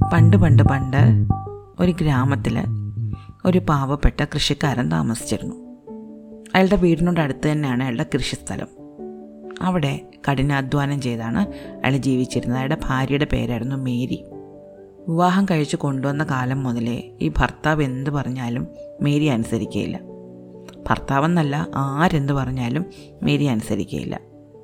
പണ്ട് പണ്ട് പണ്ട് ഒരു ഗ്രാമത്തിൽ ഒരു പാവപ്പെട്ട കൃഷിക്കാരൻ താമസിച്ചിരുന്നു അയാളുടെ വീടിനോട് അടുത്ത് തന്നെയാണ് അയാളുടെ കൃഷിസ്ഥലം അവിടെ കഠിനാധ്വാനം ചെയ്താണ് അയാൾ ജീവിച്ചിരുന്നത് അയാളുടെ ഭാര്യയുടെ പേരായിരുന്നു മേരി വിവാഹം കഴിച്ച് കൊണ്ടുവന്ന കാലം മുതലേ ഈ ഭർത്താവ് എന്ത് പറഞ്ഞാലും മേരി അനുസരിക്കുകയില്ല ഭർത്താവെന്നല്ല ആരെന്ത് പറഞ്ഞാലും മേരി അനുസരിക്കുകയില്ല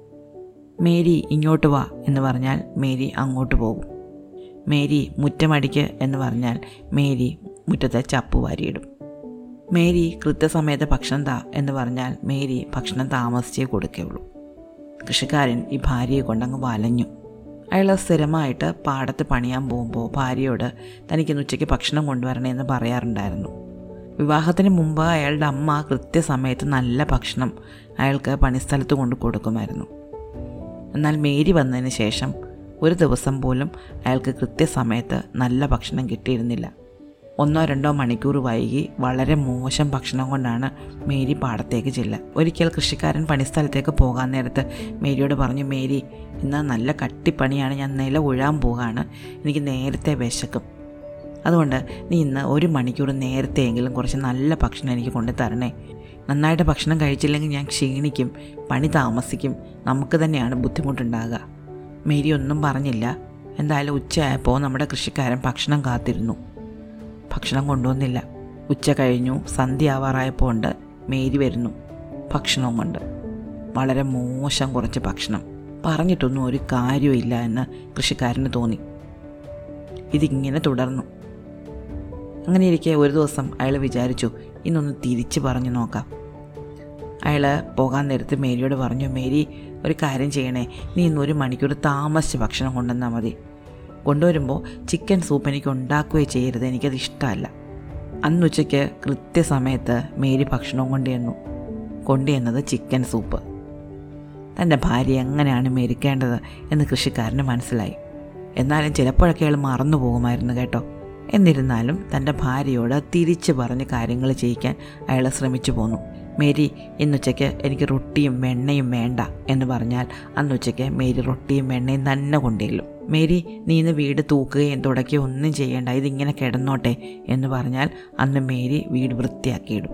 മേരി ഇങ്ങോട്ട് വാ എന്ന് പറഞ്ഞാൽ മേരി അങ്ങോട്ട് പോകും മേരി മുറ്റമടിക്ക് എന്ന് പറഞ്ഞാൽ മേരി മുറ്റത്തെ ചപ്പ് വാരിയിടും മേരി കൃത്യസമയത്ത് ഭക്ഷണം താ എന്ന് പറഞ്ഞാൽ മേരി ഭക്ഷണം താമസിച്ചേ കൊടുക്കുകയുള്ളൂ കൃഷിക്കാരൻ ഈ ഭാര്യയെ കൊണ്ടങ്ങ് വലഞ്ഞു അയാൾ സ്ഥിരമായിട്ട് പാടത്ത് പണിയാൻ പോകുമ്പോൾ ഭാര്യയോട് തനിക്കിന്ന് ഉച്ചയ്ക്ക് ഭക്ഷണം കൊണ്ടുവരണേന്ന് പറയാറുണ്ടായിരുന്നു വിവാഹത്തിന് മുമ്പ് അയാളുടെ അമ്മ കൃത്യസമയത്ത് നല്ല ഭക്ഷണം അയാൾക്ക് പണിസ്ഥലത്ത് കൊണ്ട് കൊടുക്കുമായിരുന്നു എന്നാൽ മേരി വന്നതിന് ശേഷം ഒരു ദിവസം പോലും അയാൾക്ക് കൃത്യസമയത്ത് നല്ല ഭക്ഷണം കിട്ടിയിരുന്നില്ല ഒന്നോ രണ്ടോ മണിക്കൂർ വൈകി വളരെ മോശം ഭക്ഷണം കൊണ്ടാണ് മേരി പാടത്തേക്ക് ചെല്ലുക ഒരിക്കൽ കൃഷിക്കാരൻ പണിസ്ഥലത്തേക്ക് പോകാൻ നേരത്ത് മേരിയോട് പറഞ്ഞു മേരി ഇന്ന് നല്ല കട്ടിപ്പണിയാണ് ഞാൻ നില ഉഴാൻ പോകാണ് എനിക്ക് നേരത്തെ വിശക്കും അതുകൊണ്ട് നീ ഇന്ന് ഒരു മണിക്കൂർ നേരത്തെയെങ്കിലും കുറച്ച് നല്ല ഭക്ഷണം എനിക്ക് കൊണ്ടു തരണേ നന്നായിട്ട് ഭക്ഷണം കഴിച്ചില്ലെങ്കിൽ ഞാൻ ക്ഷീണിക്കും പണി താമസിക്കും നമുക്ക് തന്നെയാണ് ബുദ്ധിമുട്ടുണ്ടാകുക മേരി ഒന്നും പറഞ്ഞില്ല എന്തായാലും ഉച്ചയായപ്പോൾ നമ്മുടെ കൃഷിക്കാരൻ ഭക്ഷണം കാത്തിരുന്നു ഭക്ഷണം കൊണ്ടുവന്നില്ല ഉച്ച കഴിഞ്ഞു സന്ധ്യ ആവാറായപ്പോൾ ഉണ്ട് മേരി വരുന്നു ഭക്ഷണവും കൊണ്ട് വളരെ മോശം കുറച്ച് ഭക്ഷണം പറഞ്ഞിട്ടൊന്നും ഒരു കാര്യമില്ല എന്ന് കൃഷിക്കാരന് തോന്നി ഇതിങ്ങനെ തുടർന്നു അങ്ങനെ ഇരിക്കെ ഒരു ദിവസം അയാൾ വിചാരിച്ചു ഇന്നൊന്ന് തിരിച്ച് പറഞ്ഞു നോക്കാം അയാൾ പോകാൻ നേരത്ത് മേരിയോട് പറഞ്ഞു മേരി ഒരു കാര്യം ചെയ്യണേ നീ ഇന്ന് ഒരു മണിക്കൂർ താമസിച്ച് ഭക്ഷണം കൊണ്ടുവന്നാൽ മതി കൊണ്ടുവരുമ്പോൾ ചിക്കൻ സൂപ്പ് എനിക്ക് ഉണ്ടാക്കുകയോ ചെയ്യരുത് എനിക്കത് ഇഷ്ടമല്ല അന്ന് ഉച്ചയ്ക്ക് കൃത്യസമയത്ത് മേരി ഭക്ഷണം കൊണ്ടുവന്നു കൊണ്ടുവന്നത് ചിക്കൻ സൂപ്പ് തൻ്റെ ഭാര്യ എങ്ങനെയാണ് മെരിക്കേണ്ടത് എന്ന് കൃഷിക്കാരന് മനസ്സിലായി എന്നാലും ചിലപ്പോഴൊക്കെ അയാൾ മറന്നു പോകുമായിരുന്നു കേട്ടോ എന്നിരുന്നാലും തൻ്റെ ഭാര്യയോട് തിരിച്ചു പറഞ്ഞ് കാര്യങ്ങൾ ചെയ്യിക്കാൻ അയാൾ ശ്രമിച്ചു പോന്നു മേരി ഇന്നുച്ചയ്ക്ക് എനിക്ക് റൊട്ടിയും വെണ്ണയും വേണ്ട എന്ന് പറഞ്ഞാൽ അന്നുച്ചയ്ക്ക് മേരി റൊട്ടിയും വെണ്ണയും തന്നെ കൊണ്ടുചെല്ലും മേരി നീ ഇന്ന് വീട് തൂക്കുകയും തുടക്കുകയോ ഒന്നും ചെയ്യേണ്ട ഇതിങ്ങനെ കിടന്നോട്ടെ എന്ന് പറഞ്ഞാൽ അന്ന് മേരി വീട് വൃത്തിയാക്കിയിടും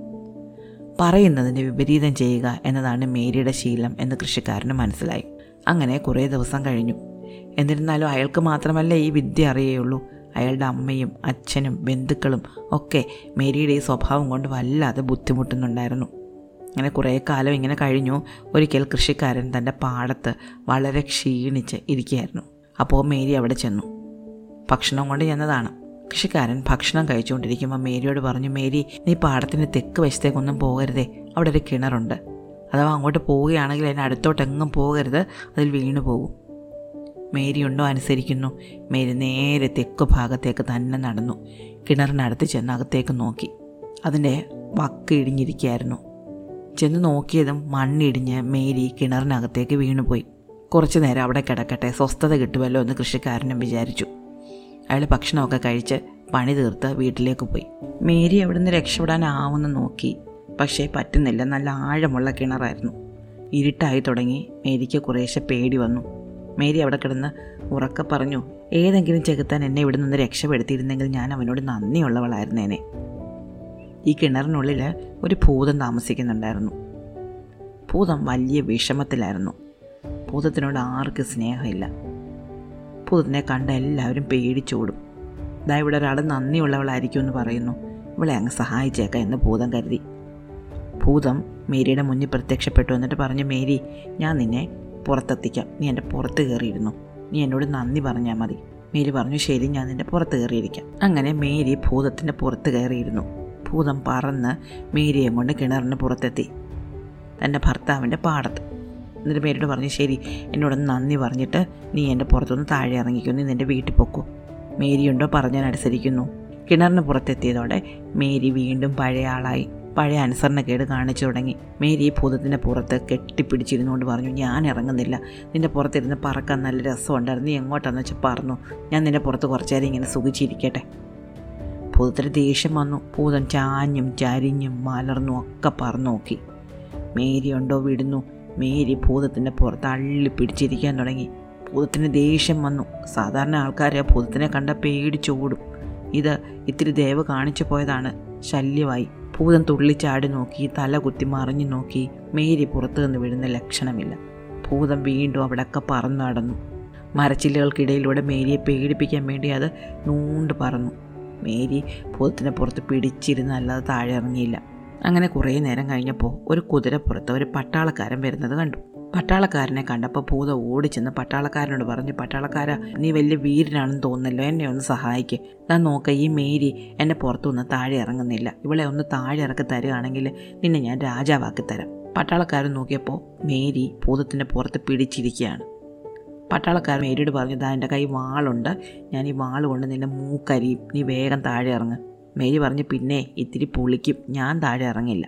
പറയുന്നതിന് വിപരീതം ചെയ്യുക എന്നതാണ് മേരിയുടെ ശീലം എന്ന് കൃഷിക്കാരന് മനസ്സിലായി അങ്ങനെ കുറേ ദിവസം കഴിഞ്ഞു എന്നിരുന്നാലും അയാൾക്ക് മാത്രമല്ല ഈ വിദ്യ അറിയുള്ളൂ അയാളുടെ അമ്മയും അച്ഛനും ബന്ധുക്കളും ഒക്കെ മേരിയുടെ ഈ സ്വഭാവം കൊണ്ട് വല്ലാതെ ബുദ്ധിമുട്ടുന്നുണ്ടായിരുന്നു അങ്ങനെ കുറേ കാലം ഇങ്ങനെ കഴിഞ്ഞു ഒരിക്കൽ കൃഷിക്കാരൻ തൻ്റെ പാടത്ത് വളരെ ക്ഷീണിച്ച് ഇരിക്കുകയായിരുന്നു അപ്പോൾ മേരി അവിടെ ചെന്നു ഭക്ഷണം കൊണ്ട് ചെന്നതാണ് കൃഷിക്കാരൻ ഭക്ഷണം കഴിച്ചുകൊണ്ടിരിക്കുമ്പോൾ മേരിയോട് പറഞ്ഞു മേരി നീ പാടത്തിൻ്റെ തെക്ക് വശത്തേക്കൊന്നും പോകരുതേ അവിടെ ഒരു കിണറുണ്ട് അഥവാ അങ്ങോട്ട് പോവുകയാണെങ്കിൽ അതിന് അടുത്തോട്ടെങ്ങും പോകരുത് അതിൽ വീണു പോകും മേരിയുണ്ടോ അനുസരിക്കുന്നു മേരി നേരെ തെക്ക് ഭാഗത്തേക്ക് തന്നെ നടന്നു കിണറിനടുത്ത് ചെന്ന് അകത്തേക്ക് നോക്കി അതിൻ്റെ വക്ക് ഇടിഞ്ഞിരിക്കുകയായിരുന്നു ചെന്ന് നോക്കിയതും മണ്ണിടിഞ്ഞ് മേരി കിണറിനകത്തേക്ക് വീണുപോയി കുറച്ചു നേരം അവിടെ കിടക്കട്ടെ സ്വസ്ഥത കിട്ടുമല്ലോ എന്ന് കൃഷിക്കാരനും വിചാരിച്ചു അയാൾ ഭക്ഷണമൊക്കെ കഴിച്ച് പണി തീർത്ത് വീട്ടിലേക്ക് പോയി മേരി അവിടുന്ന് രക്ഷപ്പെടാനാവുമെന്ന് നോക്കി പക്ഷേ പറ്റുന്നില്ല നല്ല ആഴമുള്ള കിണറായിരുന്നു ഇരുട്ടായി തുടങ്ങി മേരിക്ക് കുറേശ്ശെ പേടി വന്നു മേരി അവിടെ കിടന്ന് ഉറക്കെ പറഞ്ഞു ഏതെങ്കിലും ചെകുത്താൻ എന്നെ ഇവിടെ നിന്ന് രക്ഷപ്പെടുത്തിയിരുന്നെങ്കിൽ ഞാൻ അവനോട് നന്ദിയുള്ളവളായിരുന്നേനെ ഈ കിണറിനുള്ളിൽ ഒരു ഭൂതം താമസിക്കുന്നുണ്ടായിരുന്നു ഭൂതം വലിയ വിഷമത്തിലായിരുന്നു ഭൂതത്തിനോട് ആർക്കും സ്നേഹമില്ല ഭൂതത്തിനെ കണ്ട എല്ലാവരും പേടിച്ചോടും ഇതാ ഇവിടെ ഒരാൾ നന്ദിയുള്ളവളായിരിക്കും എന്ന് പറയുന്നു ഇവളെ അങ്ങ് സഹായിച്ചേക്കാം എന്ന് ഭൂതം കരുതി ഭൂതം മേരിയുടെ മുന്നിൽ പ്രത്യക്ഷപ്പെട്ടു എന്നിട്ട് പറഞ്ഞു മേരി ഞാൻ നിന്നെ പുറത്തെത്തിക്കാം നീ എൻ്റെ പുറത്ത് കയറിയിരുന്നു നീ എന്നോട് നന്ദി പറഞ്ഞാൽ മതി മേരി പറഞ്ഞു ശരി ഞാൻ നിൻ്റെ പുറത്ത് കയറിയിരിക്കാം അങ്ങനെ മേരി ഭൂതത്തിൻ്റെ പുറത്ത് കയറിയിരുന്നു ഭൂതം പറന്ന് മേരിയെ കൊണ്ട് കിണറിന് പുറത്തെത്തി തൻ്റെ ഭർത്താവിൻ്റെ പാടത്ത് എന്നിട്ട് മേരിയോട് പറഞ്ഞു ശരി എന്നോടൊന്ന് നന്ദി പറഞ്ഞിട്ട് നീ എൻ്റെ പുറത്തുനിന്ന് താഴെ ഇറങ്ങിക്കോ നീ നിൻ്റെ വീട്ടിൽ പൊക്കോ മേരിയുണ്ടോ പറഞ്ഞാൽ അനുസരിക്കുന്നു കിണറിന് പുറത്തെത്തിയതോടെ മേരി വീണ്ടും പഴയ ആളായി പഴയ അനുസരണക്കേട് കാണിച്ചു തുടങ്ങി മേരി ഈ ഭൂതത്തിൻ്റെ പുറത്ത് കെട്ടിപ്പിടിച്ചിരുന്നുകൊണ്ട് പറഞ്ഞു ഞാൻ ഇറങ്ങുന്നില്ല നിൻ്റെ പുറത്തിരുന്ന് പറക്കാൻ നല്ല രസമുണ്ടായിരുന്നു നീ എങ്ങോട്ടാന്ന് വെച്ചാൽ പറഞ്ഞു ഞാൻ നിൻ്റെ പുറത്ത് കുറച്ചു നേരം ഇങ്ങനെ സുഖിച്ചിരിക്കട്ടെ ഭൂതത്തിന് ദേഷ്യം വന്നു ഭൂതം ചാഞ്ഞും ചരിഞ്ഞും മലർന്നും ഒക്കെ പറന്നു നോക്കി മേരി ഉണ്ടോ വിടുന്നു മേരി ഭൂതത്തിൻ്റെ പുറത്ത് അള്ളി പിടിച്ചിരിക്കാൻ തുടങ്ങി ഭൂതത്തിന് ദേഷ്യം വന്നു സാധാരണ ആൾക്കാരെ ഭൂതത്തിനെ കണ്ട പേടിച്ചോടും ഇത് ഇത്തിരി ദേവ് കാണിച്ചു പോയതാണ് ശല്യമായി ഭൂതം തുള്ളിച്ചാടി നോക്കി തല കുത്തി മറിഞ്ഞു നോക്കി മേരി പുറത്തു നിന്ന് വീഴുന്ന ലക്ഷണമില്ല ഭൂതം വീണ്ടും അവിടെയൊക്കെ പറന്നു നടന്നു മരച്ചില്ലകൾക്കിടയിലൂടെ മേരിയെ പേടിപ്പിക്കാൻ വേണ്ടി അത് നൂണ്ട് പറന്നു മേരി ഭൂതത്തിനെ പുറത്ത് പിടിച്ചിരുന്ന് അല്ലാതെ താഴെ ഇറങ്ങിയില്ല അങ്ങനെ കുറേ നേരം കഴിഞ്ഞപ്പോൾ ഒരു കുതിരപ്പുറത്ത് ഒരു പട്ടാളക്കാരൻ വരുന്നത് കണ്ടു പട്ടാളക്കാരനെ കണ്ടപ്പോൾ ഭൂത ഓടിച്ചെന്ന് പട്ടാളക്കാരനോട് പറഞ്ഞു പട്ടാളക്കാര നീ വലിയ വീരനാണെന്ന് തോന്നുന്നല്ലോ എന്നെ ഒന്ന് സഹായിക്ക് ഞാൻ നോക്ക ഈ മേരി എന്നെ പുറത്തുനിന്ന് താഴെ ഇറങ്ങുന്നില്ല ഇവളെ ഒന്ന് താഴെ ഇറക്കി തരുകയാണെങ്കിൽ നിന്നെ ഞാൻ രാജാവാക്കി തരാം പട്ടാളക്കാരൻ നോക്കിയപ്പോൾ മേരി ഭൂതത്തിൻ്റെ പുറത്ത് പിടിച്ചിരിക്കുകയാണ് പട്ടാളക്കാരൻ മേരിയോട് പറഞ്ഞു ദാ എൻ്റെ കൈ വാളുണ്ട് ഞാൻ ഈ വാൾ കൊണ്ട് നിന്നെ മൂക്കരിയും നീ വേഗം താഴെ ഇറങ്ങ് മേരി പറഞ്ഞു പിന്നെ ഇത്തിരി പുളിക്കും ഞാൻ താഴെ ഇറങ്ങില്ല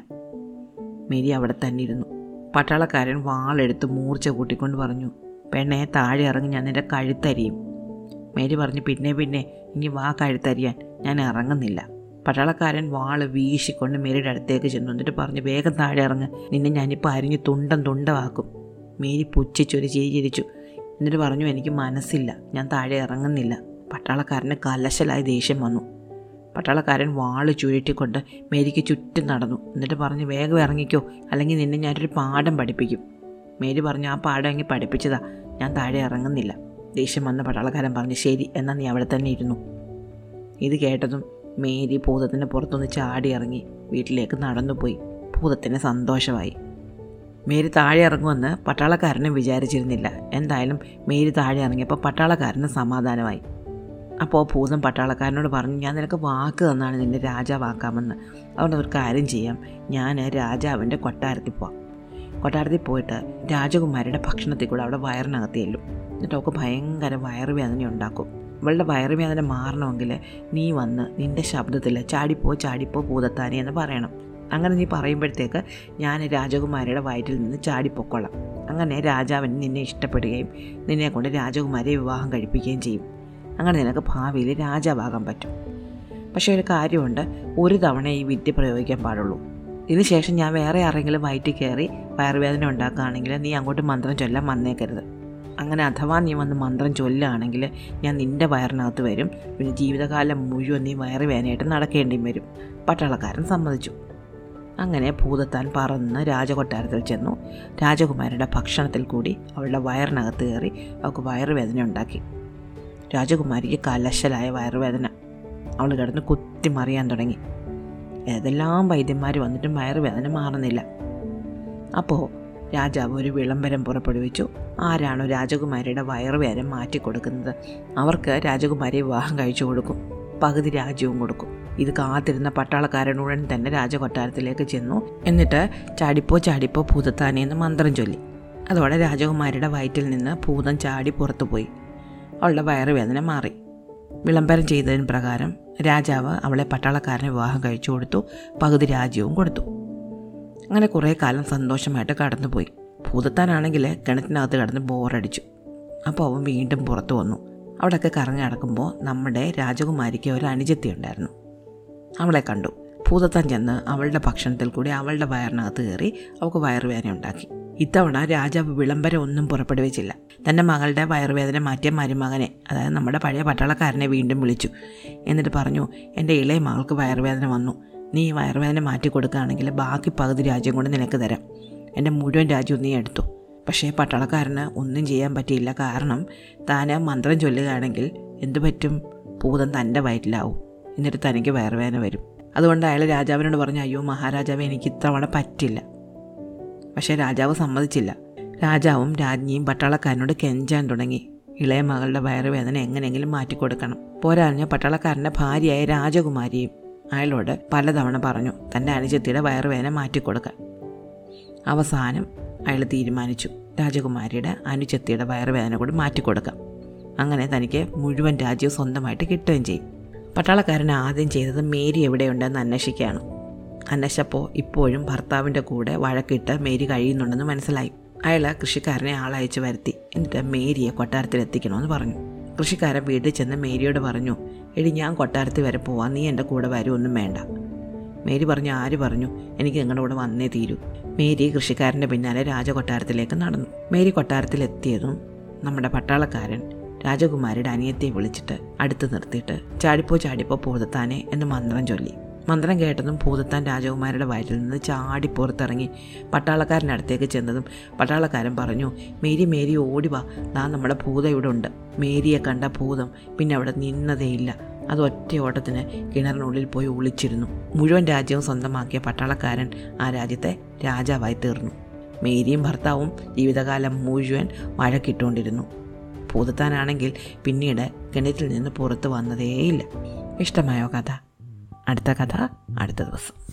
മേരി അവിടെ തന്നെ ഇരുന്നു പട്ടാളക്കാരൻ വാളെടുത്ത് മൂർച്ച കൂട്ടിക്കൊണ്ട് പറഞ്ഞു പെണ്ണെ താഴെ ഇറങ്ങി ഞാൻ നിന്റെ കഴുത്തരിയും മേരി പറഞ്ഞു പിന്നെ പിന്നെ ഇനി വാ കഴുത്തരിയാൻ ഞാൻ ഇറങ്ങുന്നില്ല പട്ടാളക്കാരൻ വാള് വീശിക്കൊണ്ട് മേരിയുടെ അടുത്തേക്ക് ചെന്നു എന്നിട്ട് പറഞ്ഞു വേഗം താഴെ ഇറങ്ങ് നിന്നെ ഞാനിപ്പോൾ അരിഞ്ഞ് തുണ്ടം തുണ്ടമാക്കും മേരി പുച്ഛിച്ചൊരു ചിരി ചിരിച്ചു എന്നിട്ട് പറഞ്ഞു എനിക്ക് മനസ്സില്ല ഞാൻ താഴെ ഇറങ്ങുന്നില്ല പട്ടാളക്കാരന് കലശലായി ദേഷ്യം വന്നു പട്ടാളക്കാരൻ വാള് ചുഴറ്റിക്കൊണ്ട് മേരിക്ക് ചുറ്റും നടന്നു എന്നിട്ട് പറഞ്ഞു വേഗം ഇറങ്ങിക്കോ അല്ലെങ്കിൽ നിന്നെ ഞാനൊരു പാഠം പഠിപ്പിക്കും മേരി പറഞ്ഞു ആ പാഠം എങ്കിൽ പഠിപ്പിച്ചതാ ഞാൻ താഴെ ഇറങ്ങുന്നില്ല ദേഷ്യം വന്ന പട്ടാളക്കാരൻ പറഞ്ഞു ശരി എന്നാൽ നീ അവിടെ തന്നെ ഇരുന്നു ഇത് കേട്ടതും മേരി ഭൂതത്തിൻ്റെ പുറത്തൊന്ന് ചാടി ഇറങ്ങി വീട്ടിലേക്ക് നടന്നുപോയി ഭൂതത്തിന് സന്തോഷമായി മേരി താഴെ ഇറങ്ങുമെന്ന് പട്ടാളക്കാരനും വിചാരിച്ചിരുന്നില്ല എന്തായാലും മേരി താഴെ ഇറങ്ങിയപ്പോൾ പട്ടാളക്കാരന് സമാധാനമായി അപ്പോൾ ഭൂതം പട്ടാളക്കാരനോട് പറഞ്ഞു ഞാൻ നിനക്ക് വാക്ക് തന്നാണ് നിന്നെ രാജാവാക്കാമെന്ന് അതുകൊണ്ട് ഒരു കാര്യം ചെയ്യാം ഞാൻ രാജാവിൻ്റെ കൊട്ടാരത്തിൽ പോവാം കൊട്ടാരത്തിൽ പോയിട്ട് രാജകുമാരിയുടെ ഭക്ഷണത്തിൽ കൂടെ അവിടെ വയറിനകത്ത് ചെല്ലും എന്നിട്ട് അവൾക്ക് ഭയങ്കര വയറുവേദന ഉണ്ടാക്കും ഇവളുടെ വയറുവേദന മാറണമെങ്കിൽ നീ വന്ന് നിൻ്റെ ശബ്ദത്തിൽ ചാടിപ്പോ ചാടിപ്പോ ഭൂതത്താനെ എന്ന് പറയണം അങ്ങനെ നീ പറയുമ്പോഴത്തേക്ക് ഞാൻ രാജകുമാരിയുടെ വയറ്റിൽ നിന്ന് ചാടിപ്പൊക്കൊള്ളാം അങ്ങനെ രാജാവിന് നിന്നെ ഇഷ്ടപ്പെടുകയും നിന്നെ കൊണ്ട് രാജകുമാരിയെ വിവാഹം കഴിപ്പിക്കുകയും ചെയ്യും അങ്ങനെ നിനക്ക് ഭാവിയിൽ രാജാവാകാൻ പറ്റും പക്ഷേ ഒരു കാര്യമുണ്ട് ഒരു തവണ ഈ വിദ്യ പ്രയോഗിക്കാൻ പാടുള്ളൂ ഇതിനുശേഷം ഞാൻ വേറെ ആരെങ്കിലും വയറ്റിൽ കയറി വയറുവേദന ഉണ്ടാക്കുകയാണെങ്കിൽ നീ അങ്ങോട്ട് മന്ത്രം ചൊല്ലാൻ വന്നേക്കരുത് അങ്ങനെ അഥവാ നീ വന്ന് മന്ത്രം ചൊല്ലുകയാണെങ്കിൽ ഞാൻ നിൻ്റെ വയറിനകത്ത് വരും പിന്നെ ജീവിതകാലം മുഴുവൻ നീ വയറുവേദനയായിട്ട് നടക്കേണ്ടിയും വരും പട്ടാളക്കാരൻ സമ്മതിച്ചു അങ്ങനെ ഭൂതത്താൻ പറന്ന് രാജകൊട്ടാരത്തിൽ ചെന്നു രാജകുമാരിയുടെ ഭക്ഷണത്തിൽ കൂടി അവളുടെ വയറിനകത്ത് കയറി അവൾക്ക് വയറുവേദന ഉണ്ടാക്കി രാജകുമാരിക്ക് കലശലായ വയറുവേദന അവൾ കിടന്ന് കുത്തി മറിയാൻ തുടങ്ങി ഏതെല്ലാം വൈദ്യന്മാർ വന്നിട്ടും വയറുവേദന മാറുന്നില്ല അപ്പോൾ രാജാവ് ഒരു വിളംബരം പുറപ്പെടുവിച്ചു ആരാണോ രാജകുമാരിയുടെ വയറുവേദന മാറ്റിക്കൊടുക്കുന്നത് അവർക്ക് രാജകുമാരി വിവാഹം കഴിച്ചു കൊടുക്കും പകുതി രാജ്യവും കൊടുക്കും ഇത് കാത്തിരുന്ന പട്ടാളക്കാരൻ ഉടൻ തന്നെ രാജകൊട്ടാരത്തിലേക്ക് ചെന്നു എന്നിട്ട് ചാടിപ്പോ ചാടിപ്പോ ഭൂതത്താനെ എന്ന് മന്ത്രം ചൊല്ലി അതോടെ രാജകുമാരിയുടെ വയറ്റിൽ നിന്ന് ഭൂതം ചാടി പുറത്തുപോയി അവളുടെ വയറുവേദന മാറി വിളംബരം ചെയ്തതിന് പ്രകാരം രാജാവ് അവളെ പട്ടാളക്കാരന് വിവാഹം കഴിച്ചു കൊടുത്തു പകുതി രാജ്യവും കൊടുത്തു അങ്ങനെ കുറേ കാലം സന്തോഷമായിട്ട് കടന്നുപോയി ഭൂതത്താനാണെങ്കിൽ കിണറ്റിനകത്ത് കിടന്ന് ബോറടിച്ചു അപ്പോൾ അവൻ വീണ്ടും പുറത്തു വന്നു അവിടെയൊക്കെ കറങ്ങി നടക്കുമ്പോൾ നമ്മുടെ രാജകുമാരിക്ക് ഒരു അനുജത്തി ഉണ്ടായിരുന്നു അവളെ കണ്ടു ഭൂതത്താൻ ചെന്ന് അവളുടെ ഭക്ഷണത്തിൽ കൂടി അവളുടെ വയറിനകത്ത് കയറി അവൾക്ക് വയറുവേദന ഉണ്ടാക്കി ഇത്തവണ രാജാവ് വിളംബരം ഒന്നും പുറപ്പെടുവിച്ചില്ല തൻ്റെ മകളുടെ വയറുവേദന മാറ്റിയ മരുമകനെ അതായത് നമ്മുടെ പഴയ പട്ടാളക്കാരനെ വീണ്ടും വിളിച്ചു എന്നിട്ട് പറഞ്ഞു എൻ്റെ ഇളയ മകൾക്ക് വയറുവേദന വന്നു നീ ഈ വയറുവേദന മാറ്റി കൊടുക്കുകയാണെങ്കിൽ ബാക്കി പകുതി രാജ്യം കൊണ്ട് നിനക്ക് തരാം എൻ്റെ മുഴുവൻ രാജ്യവും നീ എടുത്തു പക്ഷേ പട്ടാളക്കാരന് ഒന്നും ചെയ്യാൻ പറ്റിയില്ല കാരണം താൻ മന്ത്രം ചൊല്ലുകയാണെങ്കിൽ എന്തു പറ്റും ഭൂതം തൻ്റെ വയറ്റിലാവും എന്നിട്ട് തനിക്ക് വയറുവേദന വരും അതുകൊണ്ട് അയാൾ രാജാവിനോട് പറഞ്ഞു അയ്യോ മഹാരാജാവ് എനിക്ക് ഇത്തവണ പറ്റില്ല പക്ഷേ രാജാവ് സമ്മതിച്ചില്ല രാജാവും രാജ്ഞിയും പട്ടാളക്കാരനോട് കെഞ്ചാൻ തുടങ്ങി ഇളയ മകളുടെ വയറുവേദന എങ്ങനെയെങ്കിലും മാറ്റിക്കൊടുക്കണം പോരാഞ്ഞ പട്ടാളക്കാരൻ്റെ ഭാര്യയായ രാജകുമാരിയും അയാളോട് പലതവണ പറഞ്ഞു തൻ്റെ അനുജത്തിയുടെ വയറുവേദന മാറ്റിക്കൊടുക്കാൻ അവസാനം അയാൾ തീരുമാനിച്ചു രാജകുമാരിയുടെ അനുജത്തിയുടെ വയറുവേദന കൂടി മാറ്റിക്കൊടുക്കാം അങ്ങനെ തനിക്ക് മുഴുവൻ രാജ്യവും സ്വന്തമായിട്ട് കിട്ടുകയും ചെയ്യും പട്ടാളക്കാരൻ ആദ്യം ചെയ്തത് മേരി എവിടെയുണ്ടെന്ന് അന്വേഷിക്കുകയാണ് അന്വേഷിച്ചപ്പോൾ ഇപ്പോഴും ഭർത്താവിൻ്റെ കൂടെ വഴക്കിട്ട് മേരി കഴിയുന്നുണ്ടെന്ന് മനസ്സിലായി അയാൾ കൃഷിക്കാരനെ ആളയച്ച് വരുത്തി എന്നിട്ട് മേരിയെ കൊട്ടാരത്തിൽ എത്തിക്കണമെന്ന് പറഞ്ഞു കൃഷിക്കാരൻ വീട്ടിൽ ചെന്ന് മേരിയോട് പറഞ്ഞു എടി ഞാൻ കൊട്ടാരത്തിൽ വരെ പോവാം നീ എൻ്റെ കൂടെ വരുമൊന്നും വേണ്ട മേരി പറഞ്ഞു ആര് പറഞ്ഞു എനിക്ക് നിങ്ങളുടെ കൂടെ വന്നേ തീരൂ മേരി കൃഷിക്കാരൻ്റെ പിന്നാലെ രാജകൊട്ടാരത്തിലേക്ക് നടന്നു മേരി കൊട്ടാരത്തിൽ എത്തിയതും നമ്മുടെ പട്ടാളക്കാരൻ രാജകുമാരിയുടെ അനിയത്തെ വിളിച്ചിട്ട് അടുത്ത് നിർത്തിയിട്ട് ചാടിപ്പോ ചാടിപ്പോ പൂതത്താനെ എന്ന് മന്ത്രം ചൊല്ലി മന്ത്രം കേട്ടതും ഭൂതത്താൻ രാജകുമാരുടെ വയറ്റിൽ നിന്ന് ചാടി പുറത്തിറങ്ങി പട്ടാളക്കാരൻ്റെ അടുത്തേക്ക് ചെന്നതും പട്ടാളക്കാരൻ പറഞ്ഞു മേരി മേരി ഓടി വാ ദാ നമ്മുടെ ഭൂതം ഇവിടെ ഉണ്ട് മേരിയെ കണ്ട ഭൂതം പിന്നെ അവിടെ നിന്നതേയില്ല അത് ഒറ്റ ഓട്ടത്തിന് കിണറിനുള്ളിൽ പോയി ഒളിച്ചിരുന്നു മുഴുവൻ രാജ്യവും സ്വന്തമാക്കിയ പട്ടാളക്കാരൻ ആ രാജ്യത്തെ രാജാവായി തീർന്നു മേരിയും ഭർത്താവും ജീവിതകാലം മുഴുവൻ വഴക്കിട്ടുകൊണ്ടിരുന്നു ഭൂതത്താനാണെങ്കിൽ പിന്നീട് കിണറ്റിൽ നിന്ന് പുറത്തു വന്നതേയില്ല ഇഷ്ടമായോ കഥ അടുത്ത കഥ അടുത്ത ദിവസം